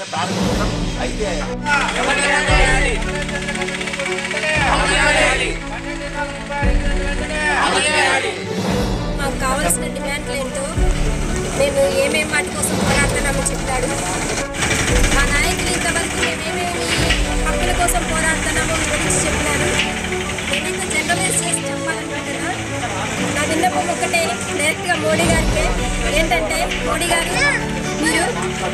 ప్రారంభించడం అయితే మాకు కావాల్సిన డిమాండ్లు ఏంటో మేము ఏమేమి వాటి కోసం పోరాడుతున్నామో చెప్పాడు మా నాయకులు ఇంతవరకు మేమేమేమి హక్కుల కోసం పోరాడుతున్నామో వివరించి చెప్పినారు నేనైతే జనరలైజ్ చేసి చెప్పాలనుకుంటున్నా నా విన్నపం ఒకటే డైరెక్ట్గా మోడీ గారికి ఏంటంటే మోడీ గారు మీరు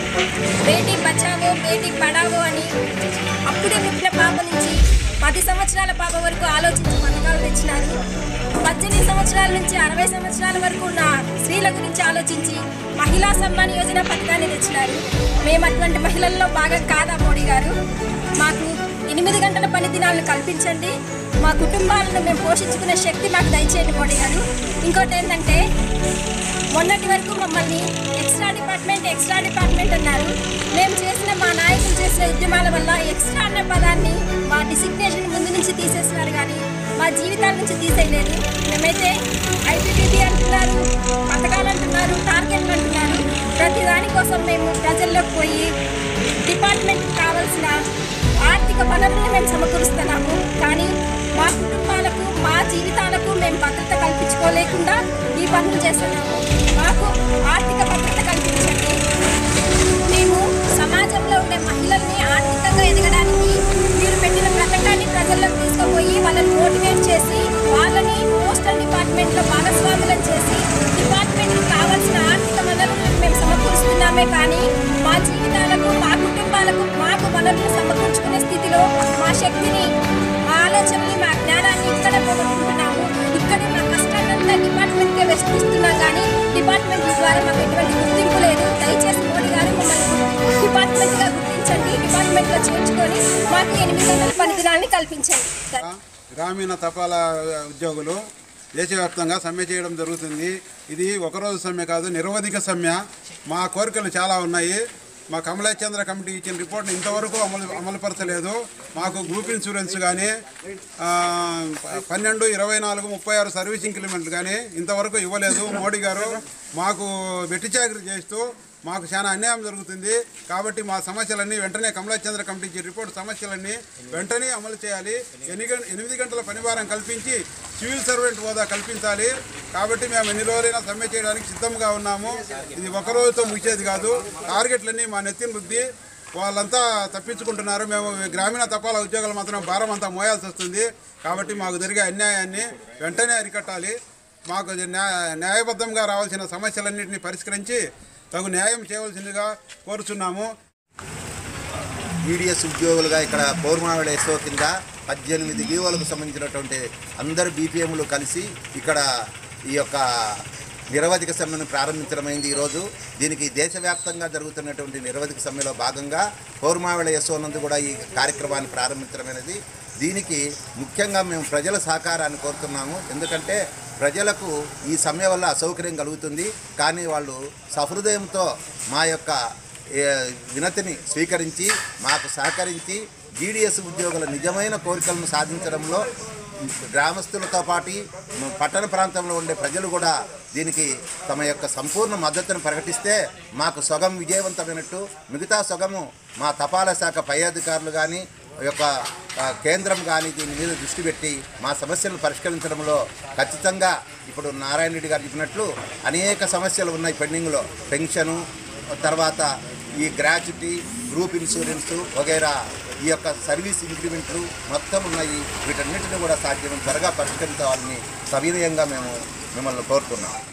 బేటీ బచావో బేటీ పడావో అని అప్పుడే పుట్టిన పాప నుంచి పది సంవత్సరాల పాప వరకు ఆలోచించి పథకాలు తెచ్చినారు పద్దెనిమిది సంవత్సరాల నుంచి అరవై సంవత్సరాల వరకు ఉన్న స్త్రీల గురించి ఆలోచించి మహిళా సమ్మాన్ యోజన పథకాన్ని తెచ్చినారు మేము అటువంటి మహిళల్లో భాగం కాదా మోడీ గారు మాకు ఎనిమిది గంటల పని దినాలను కల్పించండి మా కుటుంబాలను మేము పోషించుకునే శక్తి మాకు దయచేయండి మోడీ గారు ఇంకోటి ఏంటంటే మొన్నటి వరకు మమ్మల్ని ఎక్స్ట్రా డిపార్ట్మెంట్ ఎక్స్ట్రా డిపార్ట్మెంట్ అన్నారు మేము చేసిన మా నాయకులు చేసిన ఉద్యమాల వల్ల ఎక్స్ట్రా అన్న పదాన్ని మా డిసిగ్నేషన్ ముందు నుంచి తీసేస్తున్నారు కానీ మా జీవితాల నుంచి తీసేయలేదు మేమైతే ఐపీపీటీ అంటున్నారు పథకాలు అంటున్నారు టార్గెట్లు అంటున్నారు ప్రతి దానికోసం మేము ప్రజల్లోకి పోయి డిపార్ట్మెంట్ కావాల్సిన ఆర్థిక వనరులను మేము సమకూరుస్తున్నాము కానీ మా కుటుంబాలకు మా జీవితాలకు మేము భద్రత కల్పించుకోలేకుండా ఈ పనులు చేస్తున్నాము మాకు ఆర్థిక భద్రత కల్పించండి మేము సమాజంలో ఉండే మహిళల్ని ఆర్థికంగా ఎదగడానికి మీరు పెట్టిన పథకాన్ని ప్రజల్లోకి తీసుకుపోయి వాళ్ళని మోటివేట్ చేసి వాళ్ళని పోస్టల్ డిపార్ట్మెంట్లో భాగస్వాములను చేసి డిపార్ట్మెంట్కి కావాల్సిన ఆర్థిక వనరులను మేము సమకూరుస్తున్నామే కానీ మా జీవితాలకు మా కుటుంబాలకు మాకు వనరులు సమకూర్చుకునే స్థితిలో మా శక్తిని మా ఆలోచనని మా జ్ఞానాన్ని ఇక్కడ పోగొట్టుకుంటున్నాము ఇక్కడే మా కష్టాన్నంతా డిపార్ట్మెంట్కే వెచ్చిస్తున్నాం కానీ డిపార్ట్మెంట్ ద్వారా మాకు ఎటువంటి గుర్తింపు లేదు దయచేసి మోడీ గారు మమ్మల్ని డిపార్ట్మెంట్గా గుర్తించండి డిపార్ట్మెంట్లో చేర్చుకొని మాకు ఎనిమిది వందల పని దినాలని కల్పించండి గ్రామీణ తపాలా ఉద్యోగులు దేశవ్యాప్తంగా సమ్మె చేయడం జరుగుతుంది ఇది ఒకరోజు సమ్మె కాదు నిరవధిక సమ్మె మా కోరికలు చాలా ఉన్నాయి మా కమలేశ్చంద్ర కమిటీ ఇచ్చిన రిపోర్ట్ని ఇంతవరకు అమలు అమలుపరచలేదు మాకు గ్రూప్ ఇన్సూరెన్స్ కానీ ఆ, పన్నెండు ఇరవై నాలుగు ముప్పై ఆరు సర్వీస్ ఇంక్రిమెంట్లు కానీ ఇంతవరకు ఇవ్వలేదు మోడీ గారు మాకు వెట్టి చాకరీ చేస్తూ మాకు చాలా అన్యాయం జరుగుతుంది కాబట్టి మా సమస్యలన్నీ వెంటనే కమలాచంద్ర కమిటీ ఇచ్చే రిపోర్ట్ సమస్యలన్నీ వెంటనే అమలు చేయాలి ఎన్ని గం- ఎనిమిది గంటల పనిభారం కల్పించి సివిల్ సర్వెంట్ హోదా కల్పించాలి కాబట్టి మేము ఎన్ని రోజులైనా సమ్మె చేయడానికి సిద్ధంగా ఉన్నాము ఇది ఒక రోజుతో ముగిసేది కాదు టార్గెట్లన్నీ మా నెత్తిన రుద్ది వాళ్ళంతా తప్పించుకుంటున్నారు మేము గ్రామీణ తపాలా ఉద్యోగాలు మాత్రం భారం అంతా మోయాల్సి వస్తుంది కాబట్టి మాకు జరిగే అన్యాయాన్ని వెంటనే అరికట్టాలి మాకు న్యాయ- న్యాయబద్ధంగా రావాల్సిన సమస్యలన్నింటినీ పరిష్కరించి తగు న్యాయం చేయవలసిందిగా కోరుచున్నాము ఈడిఎస్ ఉద్యోగులుగా ఇక్కడ పౌర్మావిడ ఎస్ఓ కింద పద్దెనిమిది ఈవోలకు సంబంధించినటువంటి అందరు బీపీఎంలు కలిసి ఇక్కడ ఈ యొక్క నిరవధిక సమ్మెను ప్రారంభించడమైంది ఈరోజు దీనికి దేశవ్యాప్తంగా జరుగుతున్నటువంటి నిరవధిక సమ్మెలో భాగంగా పౌర్మావిడ ఎస్ఓ నందు కూడా ఈ కార్యక్రమాన్ని ప్రారంభించడమైనది దీనికి ముఖ్యంగా మేము ప్రజల సహకారాన్ని కోరుతున్నాము ఎందుకంటే ప్రజలకు ఈ సమ్మె వల్ల అసౌకర్యం కలుగుతుంది కానీ వాళ్ళు సహృదయంతో మా యొక్క ఏ, వినతిని స్వీకరించి మాకు సహకరించి జీడిఎస్ ఉద్యోగుల నిజమైన కోరికలను సాధించడంలో గ్రామస్తులతో పాటు పట్టణ ప్రాంతంలో ఉండే ప్రజలు కూడా దీనికి తమ యొక్క సంపూర్ణ మద్దతును ప్రకటిస్తే మాకు సొగం విజయవంతమైనట్టు మిగతా సొగము మా తపాలా శాఖ పై అధికారులు కానీ యొక్క ఆ, కేంద్రం కానీ దీని మీద దృష్టి పెట్టి మా సమస్యలను పరిష్కరించడంలో ఖచ్చితంగా ఇప్పుడు నారాయణ రెడ్డి గారు చెప్పినట్లు అనేక సమస్యలు ఉన్నాయి పెండింగ్లో పెన్షను తర్వాత ఈ గ్రాట్యుటీ గ్రూప్ ఇన్సూరెన్స్ వగైరా ఈ యొక్క సర్వీస్ ఇంక్రిమెంట్లు మొత్తం ఉన్నాయి వీటన్నిటిని కూడా సాధ్యం త్వరగా పరిష్కరించాలని సవినయంగా మేము మిమ్మల్ని కోరుతున్నాం